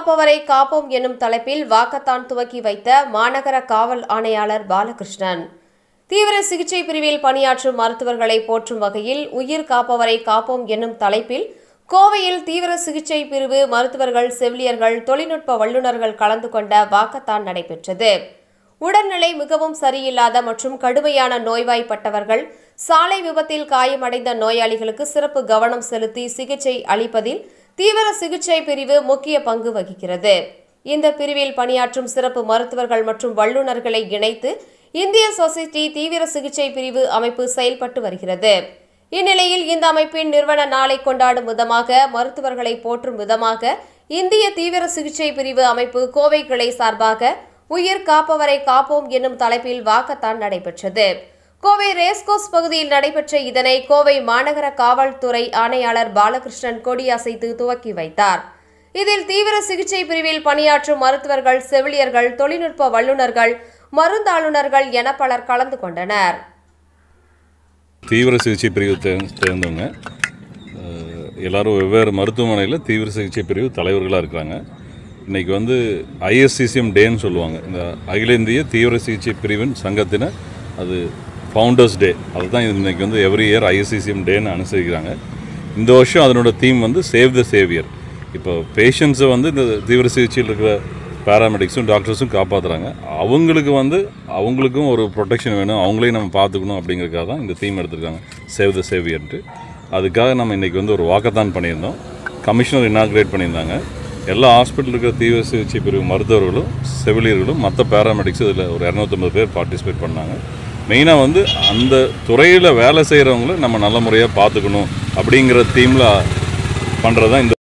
காப்பவரை காப்போம் என்னும் தலைப்பில் வாக்கத்தான் துவக்கி வைத்த மாநகர காவல் ஆணையாளர் பாலகிருஷ்ணன் தீவிர சிகிச்சை பிரிவில் பணியாற்றும் மருத்துவர்களை போற்றும் வகையில் உயிர் காப்பவரை காப்போம் என்னும் தலைப்பில் கோவையில் தீவிர சிகிச்சை பிரிவு மருத்துவர்கள் செவிலியர்கள் தொழில்நுட்ப வல்லுநர்கள் கலந்து கொண்ட வாக்கத்தான் நடைபெற்றது உடல்நிலை மிகவும் சரியில்லாத மற்றும் கடுமையான நோய்வாய்ப்பட்டவர்கள் சாலை விபத்தில் காயமடைந்த நோயாளிகளுக்கு சிறப்பு கவனம் செலுத்தி சிகிச்சை அளிப்பதில் தீவிர சிகிச்சை பிரிவு முக்கிய பங்கு வகிக்கிறது இந்த பிரிவில் பணியாற்றும் சிறப்பு மருத்துவர்கள் மற்றும் வல்லுநர்களை இணைத்து இந்திய சொசைட்டி தீவிர சிகிச்சை பிரிவு அமைப்பு செயல்பட்டு வருகிறது இந்நிலையில் இந்த அமைப்பின் நிறுவன நாளை கொண்டாடும் விதமாக மருத்துவர்களை போற்றும் விதமாக இந்திய தீவிர சிகிச்சை பிரிவு அமைப்பு கோவை கிளை சார்பாக உயிர் காப்பவரை காப்போம் என்னும் தலைப்பில் வாக்கத்தான் நடைபெற்றது கோவை ரேஸ்கோஸ் பகுதியில் நடைபெற்ற இதனை கோவை மாநகர காவல்துறை ஆணையாளர் பாலகிருஷ்ணன் கொடியசைத்து துவக்கி வைத்தார் இதில் தீவிர சிகிச்சை பிரிவில் பணியாற்றும் மருத்துவர்கள் செவிலியர்கள் தொழில்நுட்ப வல்லுநர்கள் மருந்தாளுநர்கள் என பலர் கலந்து கொண்டனர் தீவிர சிகிச்சை பிரிவு தே- சேர்ந்தவங்க அஹ், எல்லாரும் வெவ்வேறு மருத்துவமனையில் தீவிர சிகிச்சை பிரிவு தலைவர்களாக இருக்கிறாங்க இன்றைக்கி வந்து ஐஎஸ்சிசிஎம் டேன்னு சொல்லுவாங்க இந்த அகில இந்திய தீவிர சிகிச்சை பிரிவின் சங்கத்தின அது ஃபவுண்டர்ஸ் டே அதுதான் இன்னைக்கு வந்து எவ்ரி இயர் ஐஎஸ்சிசிஎம் டேன்னு அனுசரிக்கிறாங்க இந்த வருஷம் அதனோட தீம் வந்து சேவ் த சேவியர் இப்போ பேஷண்ட்ஸை வந்து இந்த தீவிர சிகிச்சையில் இருக்கிற பேராமெடிக்ஸும் டாக்டர்ஸும் காப்பாற்றுறாங்க அவங்களுக்கு வந்து அவங்களுக்கும் ஒரு ப்ரொடெக்ஷன் வேணும் அவங்களையும் நம்ம பார்த்துக்கணும் அப்படிங்கிறதுக்காக தான் இந்த தீம் எடுத்திருக்காங்க சேவ் த சேவியர்ன்ட்டு அதுக்காக நம்ம இன்றைக்கி வந்து ஒரு வாக்கத்தான் பண்ணியிருந்தோம் கமிஷனர் இனாக்ரேட் பண்ணியிருந்தாங்க எல்லா ஹாஸ்பிட்டல் இருக்கிற தீவிர சிகிச்சை பிரிவு மருத்துவர்களும் செவிலியர்களும் மற்ற பேராமெடிக்ஸ் இதில் ஒரு இரநூத்தம்பது பேர் பார்ட்டிசிபேட் பண்ணாங்க மெயினாக வந்து அந்த துறையில் வேலை செய்கிறவங்கள நம்ம நல்ல முறையாக பார்த்துக்கணும் அப்படிங்கிற தீமில் பண்ணுறது தான் இந்த